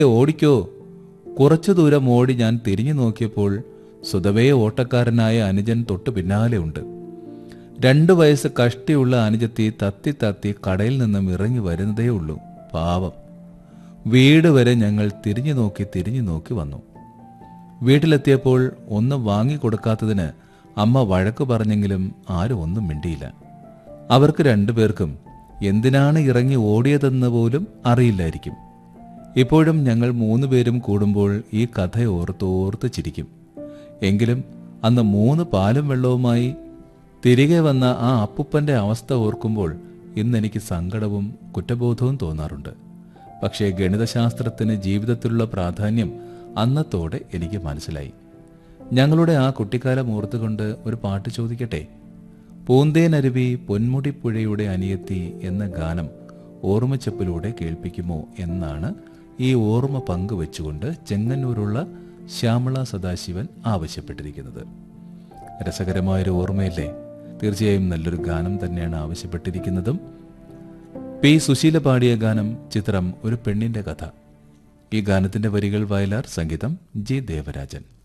ഓടിക്കോ കുറച്ചു ദൂരം ഓടി ഞാൻ തിരിഞ്ഞു നോക്കിയപ്പോൾ സ്വതവേ ഓട്ടക്കാരനായ അനുജൻ തൊട്ടു പിന്നാലെ ഉണ്ട് രണ്ടു വയസ്സ് കഷ്ടിയുള്ള അനുജത്തി തത്തി തത്തി കടയിൽ നിന്നും ഇറങ്ങി വരുന്നതേ ഉള്ളൂ പാവം വീട് വരെ ഞങ്ങൾ തിരിഞ്ഞു നോക്കി തിരിഞ്ഞു നോക്കി വന്നു വീട്ടിലെത്തിയപ്പോൾ ഒന്നും വാങ്ങിക്കൊടുക്കാത്തതിന് അമ്മ വഴക്ക് പറഞ്ഞെങ്കിലും ആരും ഒന്നും മിണ്ടിയില്ല അവർക്ക് രണ്ടുപേർക്കും എന്തിനാണ് ഇറങ്ങി ഓടിയതെന്ന് പോലും അറിയില്ലായിരിക്കും ഇപ്പോഴും ഞങ്ങൾ മൂന്ന് പേരും കൂടുമ്പോൾ ഈ കഥ ഓർത്തോർത്ത് ചിരിക്കും എങ്കിലും അന്ന് മൂന്ന് പാലും വെള്ളവുമായി തിരികെ വന്ന ആ അപ്പുപ്പന്റെ അവസ്ഥ ഓർക്കുമ്പോൾ ഇന്നെനിക്ക് സങ്കടവും കുറ്റബോധവും തോന്നാറുണ്ട് പക്ഷേ ഗണിതശാസ്ത്രത്തിന് ജീവിതത്തിലുള്ള പ്രാധാന്യം അന്നത്തോടെ എനിക്ക് മനസ്സിലായി ഞങ്ങളുടെ ആ കുട്ടിക്കാലം ഓർത്തുകൊണ്ട് ഒരു പാട്ട് ചോദിക്കട്ടെ പൂന്തേനരുവി പൊന്മുടിപ്പുഴയുടെ അനിയത്തി എന്ന ഗാനം ഓർമ്മച്ചപ്പിലൂടെ കേൾപ്പിക്കുമോ എന്നാണ് ഈ ഓർമ്മ പങ്കുവെച്ചുകൊണ്ട് ചെങ്ങന്നൂരുള്ള ശ്യാമള സദാശിവൻ ആവശ്യപ്പെട്ടിരിക്കുന്നത് രസകരമായൊരു ഓർമ്മയല്ലേ തീർച്ചയായും നല്ലൊരു ഗാനം തന്നെയാണ് ആവശ്യപ്പെട്ടിരിക്കുന്നതും പി സുശീല പാടിയ ഗാനം ചിത്രം ഒരു പെണ്ണിന്റെ കഥ ഈ ഗാനത്തിന്റെ വരികൾ വയലാർ സംഗീതം ജി ദേവരാജൻ